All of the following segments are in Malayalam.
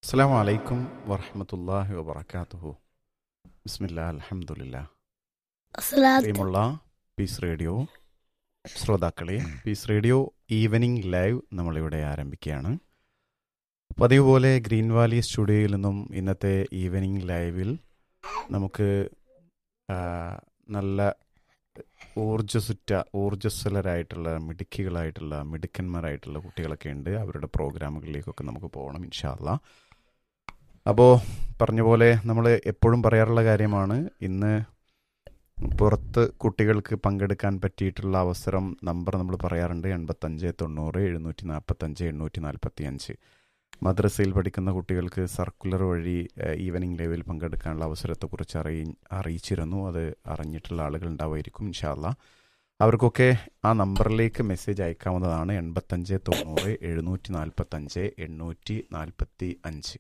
അസ്സാം വലൈക്കും വറഹമത്തല്ലാഹി വബർക്കാത്തുഹു ബിസ്മില്ലാ അൽഹംദുലില്ലാ അസ്സലാത്ത് പ്രിയമുള്ള പീസ് റേഡിയോ ശ്രോതാക്കളെ പീസ് റേഡിയോ ഈവനിങ് ലൈവ് നമ്മളിവിടെ ആരംഭിക്കുകയാണ് പതിവ് പോലെ ഗ്രീൻ വാലി സ്റ്റുഡിയോയിൽ നിന്നും ഇന്നത്തെ ഈവനിങ് ലൈവിൽ നമുക്ക് ആ, നല്ല ഊർജ്ജസുറ്റ ഊർജ്ജസ്വലരായിട്ടുള്ള മിടുക്കികളായിട്ടുള്ള മിടുക്കന്മാരായിട്ടുള്ള കുട്ടികളൊക്കെ ഉണ്ട് അവരുടെ പ്രോഗ്രാമുകളിലേക്കൊക്കെ നമുക്ക് പോകണം ഇൻഷാല്ല അപ്പോൾ പറഞ്ഞ പോലെ നമ്മൾ എപ്പോഴും പറയാറുള്ള കാര്യമാണ് ഇന്ന് പുറത്ത് കുട്ടികൾക്ക് പങ്കെടുക്കാൻ പറ്റിയിട്ടുള്ള അവസരം നമ്പർ നമ്മൾ പറയാറുണ്ട് എൺപത്തഞ്ച് തൊണ്ണൂറ് എഴുന്നൂറ്റി നാൽപ്പത്തഞ്ച് എണ്ണൂറ്റി നാൽപ്പത്തി അഞ്ച് മദ്രസയിൽ പഠിക്കുന്ന കുട്ടികൾക്ക് സർക്കുലർ വഴി ഏഹ്, ഈവനിങ് ലൈവിൽ പങ്കെടുക്കാനുള്ള അവസരത്തെക്കുറിച്ച് അറിയി അറിയിച്ചിരുന്നു അത് അറിഞ്ഞിട്ടുള്ള ആളുകൾ ഉണ്ടാവുമായിരിക്കും ഇൻഷാല്ല അവർക്കൊക്കെ ആ നമ്പറിലേക്ക് മെസ്സേജ് അയക്കാവുന്നതാണ് എൺപത്തഞ്ച് തൊണ്ണൂറ് എഴുന്നൂറ്റി നാൽപ്പത്തഞ്ച് എണ്ണൂറ്റി നാൽപ്പത്തി അഞ്ച്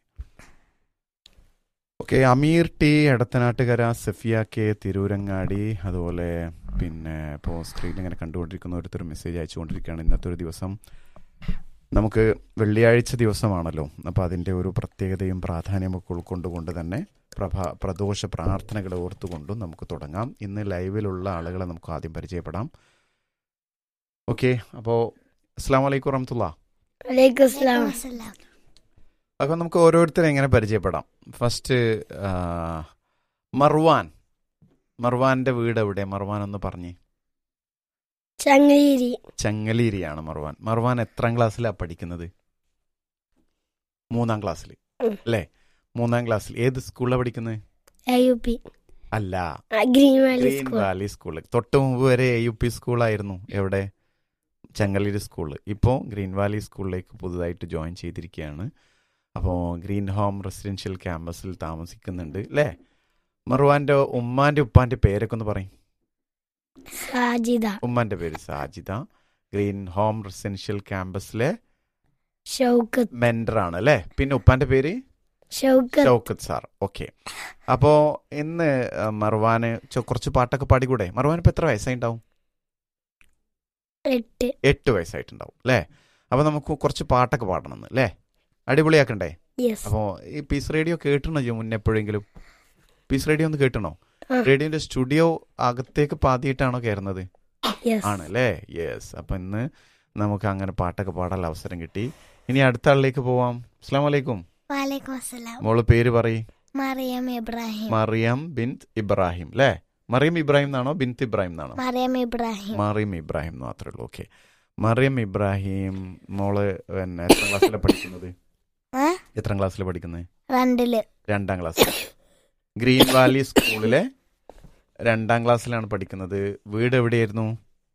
okay Ameer T Edathanattukara Safiya K Tirurangadi അതുപോലെ പിന്നെ ഇപ്പോൾ സ്ക്രീനിൽ ഇങ്ങനെ കണ്ടുകൊണ്ടിരിക്കുന്ന ഓരോരുത്തർ മെസ്സേജ് അയച്ചുകൊണ്ടിരിക്കുകയാണ് ഇന്നത്തെ ഒരു ദിവസം നമുക്ക് വെള്ളിയാഴ്ച ദിവസമാണല്ലോ അപ്പോൾ അതിൻ്റെ ഒരു പ്രത്യേകതയും പ്രാധാന്യമൊക്കെ ഉൾക്കൊണ്ടുകൊണ്ട് തന്നെ പ്രഭ പ്രദോഷ പ്രാർത്ഥനകളെ ഓർത്തുകൊണ്ടും നമുക്ക് തുടങ്ങാം ഇന്ന് ലൈവിലുള്ള ആളുകളെ നമുക്ക് ആദ്യം പരിചയപ്പെടാം ഓക്കെ അപ്പോൾ അസ്സാം വലൈക്കും വറഹമത്തുള്ള വലൈക്കും അസ്സലാം അപ്പോൾ നമുക്ക് ഓരോരുത്തരെ എങ്ങനെ പരിചയപ്പെടാം ഫസ്റ്റ് ആ, മർവാൻ മർവാന്റെ വീട് എവിടെ മർവാൻ ഒന്ന് പറഞ്ഞേ ചങ്ങലേരി ചങ്ങലേരിയാണ് മർവാൻ മർവാൻ എത്രാം ക്ലാസ്സിലാണ് പഠിക്കുന്നത് മൂന്നാം ക്ലാസ്സിൽ ഉം. അല്ലേ മൂന്നാം ക്ലാസ്സിൽ ഏത് സ്കൂളിലാണ് പഠിക്കുന്നത് എ യു പി അല്ല ആ, green valley green school valley school തൊട്ട് മുമ്പ് വരെ എ യു പി സ്കൂളായിരുന്നു എവിടെ ചങ്ങലേരി സ്കൂള് ഇപ്പോൾ ഗ്രീൻ വാലി സ്കൂളിലേക്ക് പുതുതായിട്ട് ജോയിൻ ചെയ്തിരിക്കുകയാണ് അപ്പോൾ ഗ്രീൻ ഹോം റെസിഡൻഷ്യൽ ക്യാമ്പസിൽ താമസിക്കുന്നുണ്ട് അല്ലേ മറുവാന്റെ ഉമ്മാന്റെ ഉപ്പാന്റെ പേരൊക്കെ ഒന്ന് പറയും സാജിദ ഉമ്മാന്റെ പേര് സാജിദ ഗ്രീൻ ഹോം റെസിഡൻഷ്യൽ ക്യാമ്പസിലെ ഷൗക്കത്ത് മെൻഡറാണ് അല്ലേ പിന്നെ ഉപ്പാന്റെ പേര് ഷൗക്കത്ത് ഷൗക്കത്ത് സാർ ഓക്കെ അപ്പോ ഇന്ന് ആ, മർവാന് ചൊ- കുറച്ച് പാട്ടൊക്കെ പാടിക്കൂടെ മർവാൻ ഇപ്പൊ എത്ര വയസ്സായിട്ടുണ്ടാവും എട്ട് എട്ട് വയസ്സായിട്ടുണ്ടാവും അല്ലേ അപ്പൊ നമുക്ക് കുറച്ച് പാട്ടൊക്കെ പാടണം എന്ന് അല്ലേ അടിപൊളിയാക്കണ്ടേ യെസ് അപ്പോ ഈ പീസ് റേഡിയോ കേട്ടണോ ജോ മുന്നേ എപ്പോഴെങ്കിലും പീസ് റേഡിയോ ഒന്ന് കേട്ടണോ ആ. റേഡിയോന്റെ സ്റ്റുഡിയോ അകത്തേക്ക് പാതിയിട്ടാണോ കയറുന്നത് യെസ് ആണ് അല്ലേ യെസ് അപ്പൊ ഇന്ന് നമുക്ക് അങ്ങനെ പാട്ടൊക്കെ പാടാനുള്ള അവസരം കിട്ടി ഇനി അടുത്ത ആളിലേക്ക് പോവാം അസ്സാം വലൈക്കും വാലേക്കും അസ്സലാം മോള് പേര് പറയും മറിയം ഇബ്രാഹിം മറിയം ബിൻത് ഇബ്രാഹിം അല്ലേ മറിയം ഇബ്രാഹിം എന്നാണോ ബിൻത് ഇബ്രാഹിം എന്നാണോ മറിയം ഇബ്രാഹിം മറിയം ഇബ്രാഹിം എന്ന് മാത്രമേ ഉള്ളൂ ഓക്കെ മറിയം ഇബ്രാഹിം മോള് പിന്നെ എത്രാം ക്ലാസ്സിലാണ് പഠിക്കുന്നത് ഏ? എത്രാം ക്ലാസ്സിൽ പഠിക്കുന്നത് രണ്ടില് രണ്ടാം ക്ലാസ്സിൽ ഗ്രീൻ വാലി സ്കൂളിലെ രണ്ടാം ക്ലാസ്സിലാണ് പഠിക്കുന്നത് വീട് എവിടെയായിരുന്നു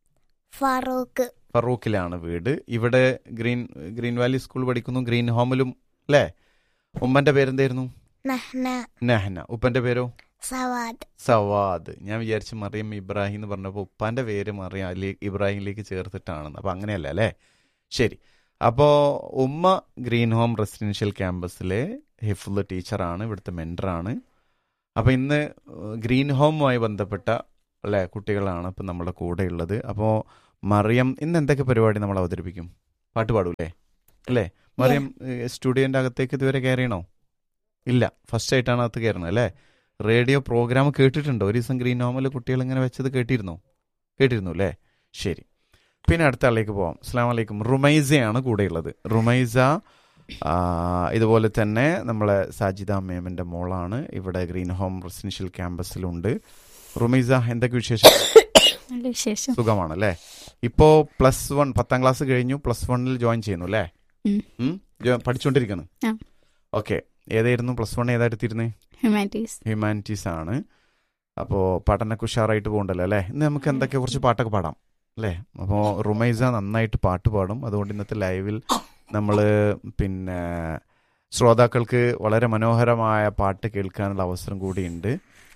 ഫറൂഖ് ഫറൂഖിലാണ് വീട് ഇവിടെ ഗ്രീൻ ഗ്രീൻ വാലി സ്കൂൾ പഠിക്കുന്നു ഗ്രീൻ ഹോമിലും അല്ലേ ഉമ്മന്റെ പേരെന്തായിരുന്നു നഹ്ന നെഹന ഉപ്പന്റെ പേരോ സവാദ് സവാദ് ഞാൻ വിചാരിച്ചു മറിയം ഇബ്രാഹിം എന്ന് പറഞ്ഞപ്പോൾ ഉപ്പാന്റെ പേര് മറിയം അലി ഇബ്രാഹിമിലേക്ക് ചേർത്തിട്ടാണെന്ന് അപ്പൊ അങ്ങനെയല്ല അല്ലേ ശരി അപ്പോ ഉമ്മ ഗ്രീൻ ഹോം റെസിഡൻഷ്യൽ ക്യാമ്പസിലെ ഹിഫുള്ള ടീച്ചറാണ് ഇവിടുത്തെ മെൻറ്ററാണ് അപ്പൊ ഇന്ന് ഗ്രീൻ ഹോമുമായി ബന്ധപ്പെട്ട അല്ലെ കുട്ടികളാണ് ഇപ്പൊ നമ്മുടെ കൂടെ ഉള്ളത് അപ്പോൾ മറിയം ഇന്ന് എന്തൊക്കെ പരിപാടി നമ്മൾ അവതരിപ്പിക്കും പാട്ട് പാടൂലേ അല്ലേ മറിയം സ്റ്റുഡിയോന്റെ അകത്തേക്ക് ഇതുവരെ കയറിയണോ ഇല്ല ഫസ്റ്റ് ആയിട്ടാണ് അകത്ത് കയറുന്നത് അല്ലേ റേഡിയോ പ്രോഗ്രാം കേട്ടിട്ടുണ്ടോ ഒരു ദിവസം ഗ്രീൻ ഹോമിൽ കുട്ടികൾ ഇങ്ങനെ വെച്ചത് കേട്ടിരുന്നോ കേട്ടിരുന്നു അല്ലേ ശരി പിന്നെ അടുത്ത ആളിലേക്ക് പോവാം അസ്സാം വലൈക്കും റുമൈസയാണ് കൂടെയുള്ളത് റുമൈസ ആ, ഇതുപോലെ തന്നെ നമ്മളെ സാജിദ മേമന്റെ മോളാണ് ഇവിടെ ഗ്രീൻ ഹോം റെസിഡൻഷ്യൽ ക്യാമ്പസിലുണ്ട് റുമൈസ എന്തൊക്കെ വിശേഷം നല്ല വിശേഷം സുഖമാണ് അല്ലേ ഇപ്പോ പ്ലസ് വൺ പത്താം ക്ലാസ് കഴിഞ്ഞു പ്ലസ് വണ്ണിൽ ജോയിൻ ചെയ്യുന്നു അല്ലേ ഉം. ഉം? ജോ- പഠിച്ചുകൊണ്ടിരിക്കുന്നു ആ. ഓക്കെ ഏതായിരുന്നു പ്ലസ് വൺ ഏതായിരുത്തിരുന്നേ ഹ്യൂമാനിറ്റീസ് ഹ്യൂമാനിറ്റീസ് ആണ് അപ്പോൾ പഠനമൊക്കെ ഉഷാറായിട്ട് പോകണ്ടല്ലോ അല്ലേ ഇന്ന് നമുക്ക് എന്തൊക്കെ കുറച്ച് പാട്ടൊക്കെ പാടാം അല്ലേ അപ്പോൾ റുമൈസ നന്നായിട്ട് പാട്ട് പാടും അതുകൊണ്ട് ഇന്നത്തെ ലൈവിൽ നമ്മൾ പിന്നെ ശ്രോതാക്കൾക്ക് വളരെ മനോഹരമായ പാട്ട് കേൾക്കാനുള്ള അവസരം കൂടിയുണ്ട്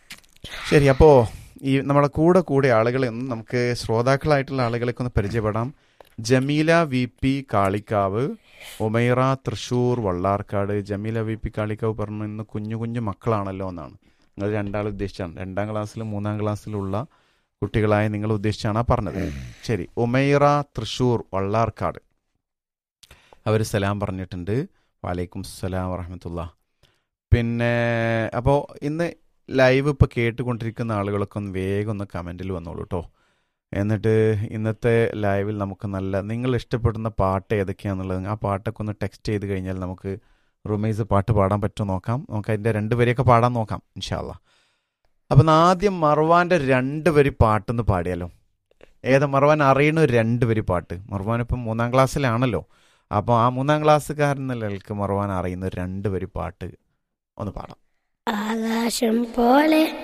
ശരി അപ്പോൾ ഈ നമ്മളെ കൂടെ കൂടെ ആളുകളെ ഒന്ന് നമുക്ക് ശ്രോതാക്കളായിട്ടുള്ള ആളുകളെയൊക്കെ ഒന്ന് പരിചയപ്പെടാം Jameela V P Kalikavu Omaira Thrissur Vallarkkad Jameela V P Kalikavu പറഞ്ഞു ഇന്ന് കുഞ്ഞു കുഞ്ഞു മക്കളാണല്ലോ എന്നാണ് നിങ്ങൾ രണ്ടാൾ ഉദ്ദേശിച്ചാണ് രണ്ടാം ക്ലാസ്സിലും മൂന്നാം ക്ലാസ്സിലുള്ള കുട്ടികളായ നിങ്ങൾ ഉദ്ദേശിച്ചാണ് ആ പറഞ്ഞത് ശരി ഉമൈറ തൃശൂർ വള്ളാർക്കാട് അവർ സലാം പറഞ്ഞിട്ടുണ്ട് വാലൈക്കും സലാം വറഹമത്തുള്ള പിന്നെ അപ്പോൾ ഇന്ന് ലൈവ് ഇപ്പോൾ കേട്ടുകൊണ്ടിരിക്കുന്ന ആളുകളൊക്കെ ഒന്ന് വേഗം ഒന്ന് കമൻറ്റിൽ വന്നോളൂ കേട്ടോ എന്നിട്ട് ഇന്നത്തെ ലൈവിൽ നമുക്ക് നല്ല നിങ്ങൾ ഇഷ്ടപ്പെടുന്ന പാട്ട് ഏതൊക്കെയാണെന്നുള്ളത് ആ പാട്ടൊക്കെ ഒന്ന് ടെക്സ്റ്റ് ചെയ്ത് കഴിഞ്ഞാൽ നമുക്ക് റുമൈസ് പാട്ട് പാടാൻ പറ്റുമോ നോക്കാം നമുക്ക് അതിൻ്റെ രണ്ട് വരിയൊക്കെ പാടാൻ നോക്കാം ഇൻഷാല്ല അപ്പം ആദ്യം മർവാൻ്റെ രണ്ട് വരി പാട്ടൊന്ന് പാടിയാലോ ഏതാ മർവാൻ അറിയണ ഒരു രണ്ട് വരി പാട്ട് മർവാൻ ഇപ്പം മൂന്നാം ക്ലാസ്സിലാണല്ലോ അപ്പോൾ ആ മൂന്നാം ക്ലാസ്സുകാരൻ എന്ന നിലയ്ക്ക് മർവാൻ അറിയുന്ന ഒരു രണ്ട് വരി പാട്ട് ഒന്ന് പാടാം ആകാശം പോലെ